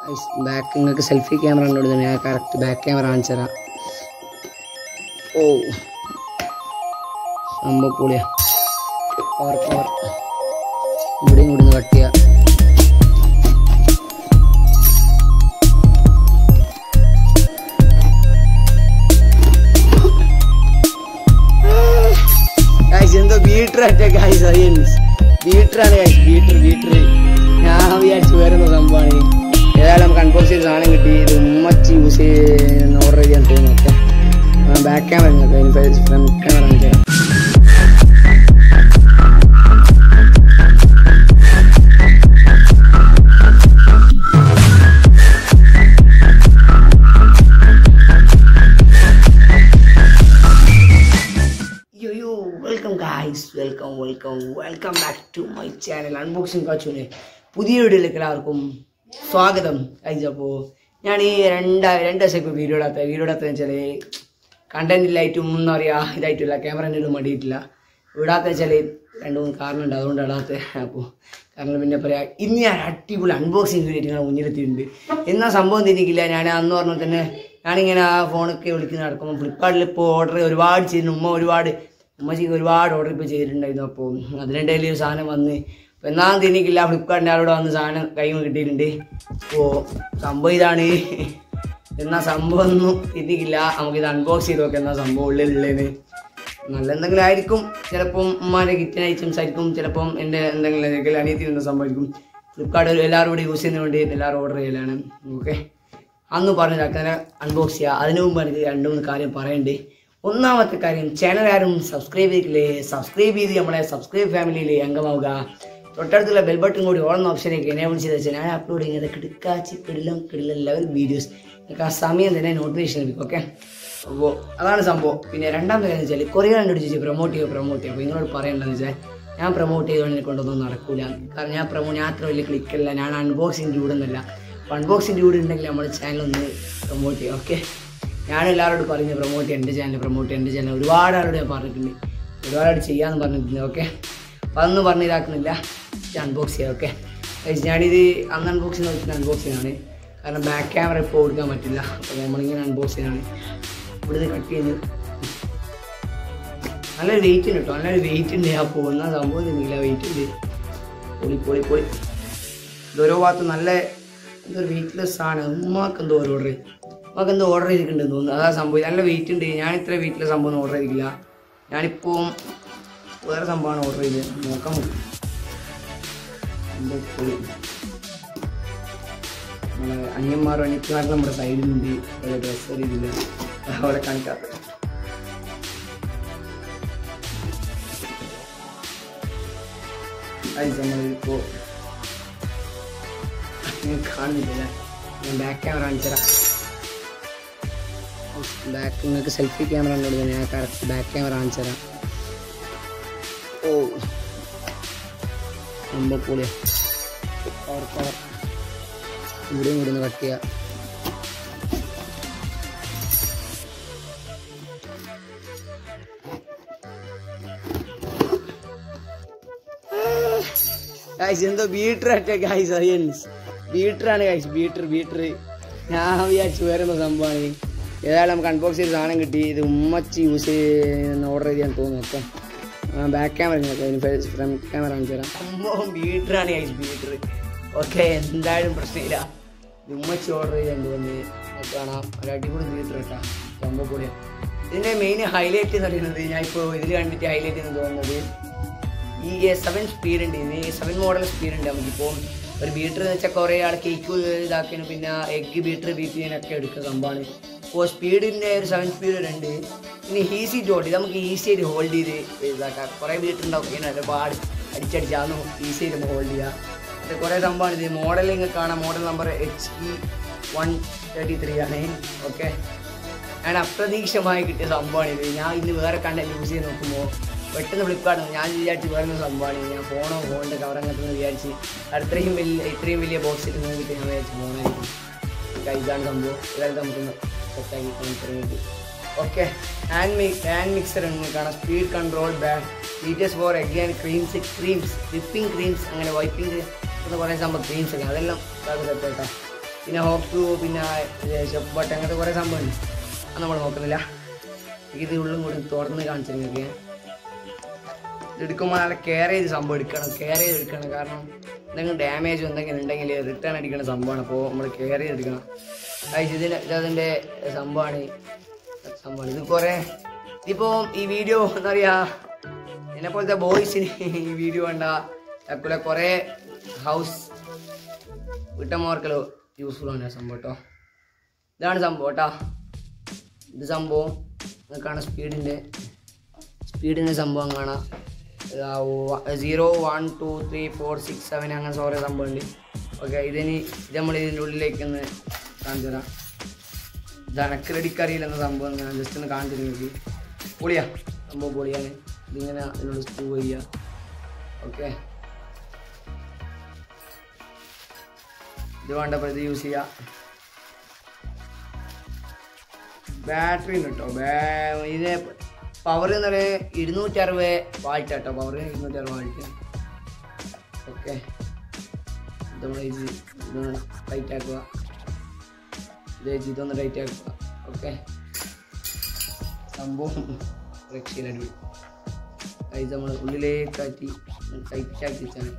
Back നിങ്ങൾക്ക് selfie camera ഉണ്ടോ ഞാൻ കറക്റ്റ് ബാക്ക് ക്യാമറ കാണിച്ചു തരാം ഓ സംഭവം പൊളിയാ പവർ പവർ ഇവിടെയും ഇവിടുന്ന് കട്ട് ചെയ്യാം ഗൈസ് എന്തോ ബീറ്റർ അറ്റ ഗൈസ് സയൻസ് ബീറ്ററാണ് ഗൈസ് ബീറ്റർ ബീറ്റർ ഞാൻ വിചാരിച്ചു വരുന്ന സംഭവമാണ് ഏതായാലും നമുക്ക് അൺബോക്സ് ചെയ്ത് സാധനം കിട്ടി ഇത് ഉമ്മച്ച് യൂസ് ചെയ്യുന്ന ഓർഡർ ചെയ്യാൻ തോന്നുന്നു okay back camera front camera കാണിച്ചു തരാം yo yo welcome guys welcome welcome welcome back to my channel unboxing കാച്ചുവിന് പുതിയ വീഡിയോയിലേക്ക് എല്ലാവർക്കും സ്വാഗതം ഗൈസ് അപ്പോൾ ഞാൻ ഈ രണ്ടാ രണ്ട് ദിവസമൊക്കെ വീഡിയോ ഇടാത്ത വീഡിയോ ഇടാത്തതെന്ന് വെച്ചാൽ കണ്ടന്റ് ഇല്ലായിട്ടും ഒന്നും അറിയാ ഇതായിട്ടില്ല ക്യാമറ ഒന്നും മടിയിട്ടില്ല ഇടാത്ത വെച്ചാൽ രണ്ട് മൂന്ന് കാരണം ഉണ്ട് അതുകൊണ്ട് ഇടാത്ത അപ്പോൾ കാരണം പിന്നെ പറയാം ഇന്ന് ഞാൻ അടിപൊളി അൺബോക്സിങ് വീഡിയോ നിങ്ങളെ മുന്നിലെത്തിയിട്ടുണ്ട് എന്നാ സംഭവം തിരിക്കില്ല ഞാൻ അന്ന് പറഞ്ഞ തന്നെ ഞാനിങ്ങനെ ആ ഫോണൊക്കെ വിളിക്കുന്ന നടക്കുമ്പോൾ ഫ്ലിപ്കാർട്ടിൽ ഇപ്പോൾ ഓർഡർ ഒരുപാട് ചെയ്തിട്ടുണ്ട് ഉമ്മ ഒരുപാട് ഉമ്മച്ചിക്ക് ഒരുപാട് ഓർഡർ ഇപ്പോൾ ചെയ്തിട്ടുണ്ടായിരുന്നു അപ്പോൾ അതിനിടയിൽ ഒരു സാധനം വന്ന് അപ്പോൾ എന്നാ തിരിക്കില്ല ഫ്ലിപ്കാർട്ടിൻ്റെ ആളോട് വന്ന് സാധനം കൈമ കിട്ടിയിട്ടുണ്ട് അപ്പോൾ സംഭവം ഇതാണ് എന്നാ സംഭവം ഒന്നും തിരിക്കില്ല നമുക്കിത് അൺബോക്സ് ചെയ്ത് നോക്കാം എന്നാ സംഭവം ഉള്ളിലുള്ളതെന്ന് നല്ല എന്തെങ്കിലും ആയിരിക്കും ചിലപ്പം ഉമ്മാൻ്റെ കിച്ചൺ ഐറ്റംസ് ആയിരിക്കും ചിലപ്പം എൻ്റെ എന്തെങ്കിലും എന്തെങ്കിലും അനിയത്തിൽ എന്തെങ്കിലും സംഭവിക്കും ഫ്ലിപ്കാർട്ട് എല്ലാവരും കൂടി യൂസ് ചെയ്യുന്നതുകൊണ്ട് എല്ലാവരും ഓർഡർ ചെയ്യലാണ് ഓക്കെ അന്ന് പറഞ്ഞിട്ട് അൺബോക്സ് ചെയ്യുക അതിനു മുമ്പ് എനിക്ക് രണ്ട് മൂന്ന് കാര്യം പറയണ്ടേ ഒന്നാമത്തെ കാര്യം ചാനൽ ആരും സബ്സ്ക്രൈബ് ചെയ്തിട്ടില്ലേ സബ്സ്ക്രൈബ് ചെയ്ത് നമ്മളെ സബ്സ്ക്രൈബ് ഫാമിലിയിൽ അംഗമാവുക തൊട്ടടുത്തുള്ള ബെൽ ബട്ടൺ കൂടി ഓൺ ഓപ്ഷനേക്ക് എനേബിൾ ചെയ്ത് വെച്ചാൽ ഞാൻ അപ്ലോഡ് ചെയ്യുന്നത് കിടക്കാച്ചി കിടിലം കിടിലം ലെവൽ വീഡിയോസ് നിങ്ങൾക്ക് ആ സമയം തന്നെ നോട്ടിഫിക്കേഷൻ ലഭിക്കും ഓക്കെ അപ്പോൾ അതാണ് സംഭവം പിന്നെ രണ്ടാമത്തെ കാര്യം വെച്ചാൽ കുറേ എന്നോട് ചോദിച്ചു പ്രൊമോട്ട് ചെയ്യുക പ്രൊമോട്ട് ചെയ്യുക അപ്പോൾ നിങ്ങളോട് പറയേണ്ടതെന്ന് വെച്ചാൽ ഞാൻ പ്രൊമോട്ട് ചെയ്തുകൊണ്ട് എന്നെ കൊണ്ടൊന്നും നടക്കില്ല കാരണം ഞാൻ പ്രൊമോ ഞാൻ അത്ര വലിയ ക്ലിക്കല്ല ഞാൻ അൺബോക്സിങ് ഡ്യൂഡൊന്നുമല്ല അൺബോക്സിങ് ഡ്യൂഡ് ഉണ്ടെങ്കിൽ നമ്മുടെ ചാനൽ ഒന്ന് പ്രൊമോട്ട് ചെയ്യാം ഓക്കെ ഞാൻ എല്ലാവരോടും പറഞ്ഞു പ്രൊമോട്ട് ചെയ്യാം എൻ്റെ ചാനൽ പ്രൊമോട്ട് ചെയ്യാം എൻ്റെ ചാനൽ ഒരുപാട് ആളോട് ഞാൻ പറഞ്ഞിട്ടുണ്ട് ഒരുപാട് ചെയ്യാമെന്ന് പറഞ്ഞിട്ടുണ്ട് ഓക്കെ അപ്പോൾ അതൊന്നും പറഞ്ഞ് ഇതാക്കുന്നില്ല അൺബോക്സ് ചെയ്യാം ഓക്കെ ഞാനിത് അന്ന് അൺബോക്സിങ് നോക്കിയിട്ട് അൺബോക്സിങ് ആണ് കാരണം ബാക്ക് ക്യാമറ ഇപ്പോൾ കൊടുക്കാൻ പറ്റില്ല അപ്പോൾ നമ്മളിങ്ങനെ അൺബോക്സ് ചെയ്യാനാണ് ഇവിടുന്ന് കട്ട് ചെയ്ത് നല്ലൊരു വെയിറ്റ് ഉണ്ട് കേട്ടോ നല്ലൊരു വെയിറ്റ് ഉണ്ട് ആ പോകുന്ന സംഭവം തന്നെയില്ല വെയിറ്റ് ഉണ്ട് പൊളി പൊളി പൊളി ഇത് ഓരോ ഭാഗത്ത് നല്ല എന്തൊരു വെയിറ്റ്ലെസ് ആണ് ഉമ്മാക്ക് എന്തോ ഒരു ഓർഡർ ഉമ്മാക്ക് എന്തോ ഓർഡർ ചെയ്തിട്ടുണ്ടെന്ന് തോന്നുന്നു അതാ സംഭവം നല്ല വെയിറ്റ് ഉണ്ട് ഞാൻ ഇത്ര വെയിറ്റിലെ സംഭവം ഓർഡർ ചെയ്തിട്ടില്ല ഞാനിപ്പോൾ വേറെ സംഭവമാണ് ഓർഡർ ചെയ്തത് നോക്കാൻ പറ്റും എന്തോ പൊളി നമ്മളെ അനിയന്മാരും അനിയത്തിമാരും നമ്മുടെ സൈഡിലുണ്ട് അവരെ ഡ്രസ്സ് രീതിയില്ല അവരെ കാണിക്കാത്ത നമ്മളിപ്പോൾ കാണുന്നില്ല ഞാൻ ബാക്ക് ക്യാമറ കാണിച്ചുതരാം ബാക്ക് നിങ്ങൾക്ക് സെൽഫി ക്യാമറ ഉണ്ടോ ഞാൻ കറക്റ്റ് ബാക്ക് ക്യാമറ കാണിച്ചു തരാം ഓ സംഭവം പൊളിയാ പവർ പവർ ഇവിടെയും ഇവിടുന്ന് കട്ട് ചെയ്യാം ഗൈസ് എന്തോ ബീറ്റർ അറ്റ ഗൈസ് സയൻസ് ബീറ്ററാണ് ഗൈസ് ബീറ്റർ ബീറ്റർ ഞാൻ വിചാരിച്ചു വരുന്ന സംഭവമാണ് ഏതായാലും നമുക്ക് അൺബോക്സ് ചെയ്ത് സാധനം കിട്ടി ഇത് ഉമ്മച്ച് യൂസ് ചെയ്യുന്ന ഓർഡർ ചെയ്യാൻ തോന്നുന്നു ഒക്കെ ബാക്ക് ക്യാമറ ഫ്രണ്ട് ക്യാമറ കാണിച്ചു തരാം സംഭവം ബീറ്ററാണ് ഗൈസ് ബീറ്റർ ഓക്കെ എന്തായാലും പ്രശ്നമില്ല ഇത് ഉമ്മച്ച് ഓർഡർ ചെയ്യാൻ തോന്നി കാണാം ഒരു അടിപൊളി ബീറ്റർ കേട്ടോ സംഭവം പൊളിയാണ് ഇതിൻ്റെ മെയിൻ ഹൈലൈറ്റ് എന്ന് പറയുന്നത് ഞാൻ ഇപ്പോൾ ഇതിൽ കണ്ടിട്ട് ഹൈലൈറ്റ് എന്ന് തോന്നുന്നത് ഈ സെവൻ സ്പീഡ് ഉണ്ട് ഇതിന് സെവൻ മോഡൽ സ്പീഡ് ഉണ്ട് നമുക്കിപ്പോൾ ഒരു ബീറ്റർ എന്ന് വെച്ചാൽ കുറേ ആൾ കേക്ക് ഇതാക്കാനും പിന്നെ എഗ്ഗ് ബീറ്റർ ബീറ്റ് ചെയ്യാനൊക്കെ എടുക്കുന്ന സംഭവമാണ് അപ്പോൾ സ്പീഡിൻ്റെ ഒരു സെവൻ സ്പീഡ് ഉണ്ട് പിന്നെ ഈസി ടു ഹോൾഡ് നമുക്ക് ഈസി ആയിട്ട് ഹോൾഡ് ചെയ്ത് ഇതാക്കാം കുറേ ബീറ്റർ ഉണ്ടാവും ഇങ്ങനെ ഒരുപാട് അടിച്ചടിച്ചാന്ന് ഈസി ആയിട്ട് ഹോൾഡ് ചെയ്യുക ഇത് കുറേ സംഭവമാണ് ഇത് മോഡലിങ് കാണാം model number H E one thirty three ആണ് ഓക്കെ ഞാൻ അപ്രതീക്ഷമായി കിട്ടിയ സംഭവമാണ് ഇത് ഞാൻ ഇന്ന് വേറെ കണ്ട യൂസ് ചെയ്ത് നോക്കുമ്പോൾ പെട്ടെന്ന് ഫ്ലിപ്കാർട്ട് ഞാൻ വിചാരിച്ച് വേറെ ഒരു സംഭവമാണ് ഞാൻ ഫോണോ ഫോണിൻ്റെ കവർ അങ്ങനത്തെ വിചാരിച്ച് അത്രയും വലിയ ഇത്രയും വലിയ ബോക്സിൽ നോക്കിയിട്ട് ഞാൻ വിചാരിച്ച് ഫോണായിരിക്കും ഇതാണ് സംഭവം ഇതായത് നമുക്ക് സെറ്റാക്കി കാണിച്ചിറങ്ങിയിട്ട് okay hand mix hand mixer കാണാം സ്പീഡ് കൺട്രോൾ ബാൻ details for egg and creams creams whipping creams അങ്ങനെ വൈപ്പിംഗ് എന്ന് കുറേ സംഭവം ക്രീംസ് ഒക്കെ അതെല്ലാം സെറ്റാക്കാം പിന്നെ ഹോപ്പ് പിന്നെ ഷെഫ് ബട്ട് അങ്ങനത്തെ കുറേ സംഭവമുണ്ട് അത് നമ്മൾ നോക്കുന്നില്ല ഇത് ഉള്ളും കൂടി തുറന്ന് കാണിച്ചു നിങ്ങൾക്ക് ഇത് എടുക്കുമ്പോൾ നല്ല കെയർ ചെയ്ത് സംഭവം എടുക്കണം കെയർ ചെയ്ത് എടുക്കണം കാരണം എന്തെങ്കിലും ഡാമേജ് എന്തെങ്കിലും ഉണ്ടെങ്കിൽ റിട്ടേൺ അടിക്കുന്ന സംഭവമാണ് അപ്പോൾ നമ്മൾ കെയർ ചെയ്ത് എടുക്കണം ഗൈസ് ഇതിന് ഇതതിൻ്റെ സംഭവമാണ് സംഭവമാണ് ഇത് കുറേ ഇതിപ്പോൾ ഈ വീഡിയോ എന്താ പറയുക എന്നെ പോലത്തെ ബോയ്സിന് ഈ വീഡിയോ കണ്ട ചക്കുല കുറേ ഹൗസ് വീട്ടമ്മമാർക്കല്ലോ യൂസ്ഫുൾ ആണ് ആ സംഭവം കേട്ടോ ഇതാണ് സംഭവം കേട്ടോ ഇത് സംഭവം കാണാം സ്പീഡിൻ്റെ സ്പീഡിൻ്റെ സംഭവം കാണാം zero one two three four six seven അങ്ങനെ കുറേ സംഭവമുണ്ട് ഓക്കെ ഇതിന് ഇത് നമ്മൾ ഇതിൻ്റെ ഉള്ളിലേക്ക് ഒന്ന് കാണിച്ചു തരാം ഇത് അനക്ക് അറിയില്ലെന്ന സംഭവം ഞാൻ ജസ്റ്റ് ഒന്ന് കാണിച്ചു നിങ്ങൾക്ക് പൊളിയാ സംഭവം പൊളിയാണ് ഇതിങ്ങനെ ഇതിനോട് സ്ക്രൂ ചെയ്യുക ഓക്കെ ഇത് വേണ്ടപ്പോൾ ഇത് യൂസ് ചെയ്യുക ബാറ്ററി ഉണ്ട് കേട്ടോ ബാ- ഇത് പവർ എന്ന് പറയുന്നത് ഇരുന്നൂറ്റി അറുപത് വാൾട്ട് കേട്ടോ പവർ ഇരുന്നൂറ്റി അറുപത് വാൾട്ട് ഓക്കെ നമ്മൾ ഇത് ഇതൊന്ന് ടൈറ്റ് ആക്കുക ഇത് വെച്ച് ഇതൊന്ന് ടൈറ്റ് ആക്കുക ഓക്കെ സംഭവം രക്ഷയിലടി ഇത് നമ്മൾ ഉള്ളിലേക്ക് ആറ്റി ടൈറ്റ് ആക്കി വെച്ചാണ്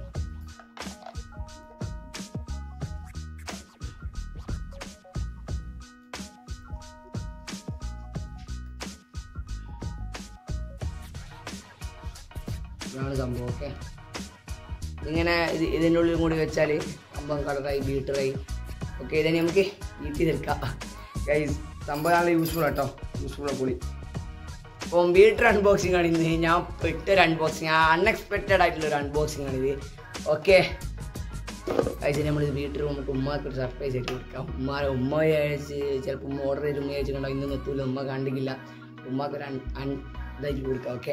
ഇതാണ് സംഭവം ഓക്കെ ഇങ്ങനെ ഇത് ഇതിൻ്റെ ഉള്ളിൽ കൂടി വെച്ചാൽ സംഭവം കളറായി ബീറ്ററായി ഓക്കെ ഇതിനെ നമുക്ക് ഈറ്റി തീർക്കാം ഗൈസ് സംഭവം നല്ല യൂസ്ഫുൾ ആട്ടോ യൂസ്ഫുൾ പൊളി അപ്പം ബീറ്റർ അൺബോക്സിംഗ് ആണ് ഇന്ന് ഞാൻ പെട്ടൊരു അൺബോക്സിങ് അൺഎക്സ്പെക്റ്റഡ് ആയിട്ടുള്ള ഒരു അൺബോക്സിംഗ് ആണ് ഇത് ഓക്കെ കഴിച്ച് നമ്മൾ ബീറ്റർ നമുക്ക് ഉമ്മാക്ക് ഒരു സർപ്രൈസ് ആയിട്ട് കൊടുക്കാം ഉമ്മ ഉമ്മ വിചാരിച്ച് ചിലപ്പോൾ ഉമ്മ ഓർഡർ ചെയ്ത് ഉമ്മ വിചാരിച്ചിട്ടുണ്ടോ ഇന്ന് എത്തൂല ഉമ്മ കണ്ടിട്ടില്ല ഉമ്മാക്ക് ഒരു അൺ അൺ ഇതായിട്ട് കൊടുക്കാം ഓക്കെ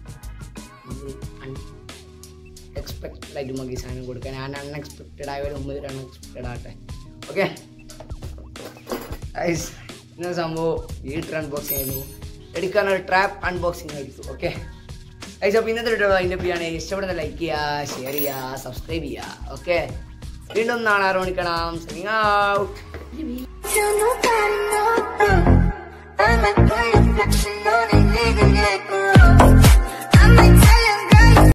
എക്സ്പെക്റ്റഡ് ആയിട്ട് നമുക്ക് ഈ സാധനം കൊടുക്കാൻ ഞാൻ അൺഎക്സ്പെക്റ്റഡ് ആയ മുമ്പ് ഒരു അൺഎക്സ്പെക്റ്റഡ് ആട്ടെ ഓക്കെ ഐസ് ഇന്ന സംഭവം വീട്ടിൽ അൺബോക്സിങ് ആയിരുന്നു എടുക്കാനൊരു ട്രാപ്പ് അൺബോക്സിങ് ആയിരിക്കും ഓക്കെ ഐസ് അപ്പോൾ ഇന്നത്തെ വീഡിയോ അതിൻ്റെ പിയാണ് ഇഷ്ടപ്പെടുന്ന ലൈക്ക് ചെയ്യുക ഷെയർ ചെയ്യുക സബ്സ്ക്രൈബ് ചെയ്യുക ഓക്കെ വീണ്ടും നാളെ ആറ് മണിക്കണം signing out You know, I know. I'm like, flexing on it, nigga, yeah,